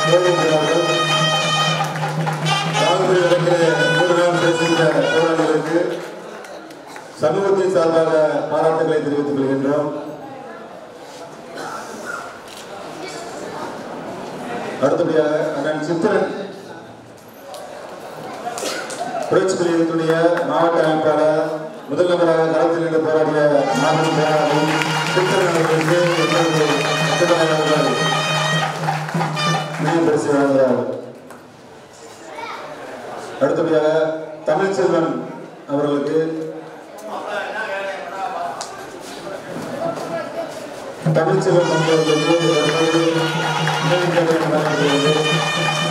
போராடுகிறார்கள் காவல்துறை வழக்கிலே மூன்று நாள் பேசுகின்ற போராளிகளுக்கு சமூகத்தின் சார்பாக பாராட்டுகளை தெரிவித்துக் கொள்கின்றோம் அடுத்தபடியாக அண்ணன் சித்திரன் புரட்சி தலைவர்களுடைய மாவட்ட அமைப்பாளர் முதல் நபராக களத்தில் நின்று போராடிய மாவட்ட செயலாளரும் சித்திரன் அவர்களுக்கு எங்களது சித்திரன் அவர்கள் நினைவு பரிசு வழங்குகிறார் அடுத்தபடியாக தமிழ்ச்செல்வன் அவர்களுக்கு தமிழ்ச்செல்வன் அவர்களுக்கு ஒரு பரிசு நினைவு பரிசு வழங்கப்படுகிறது.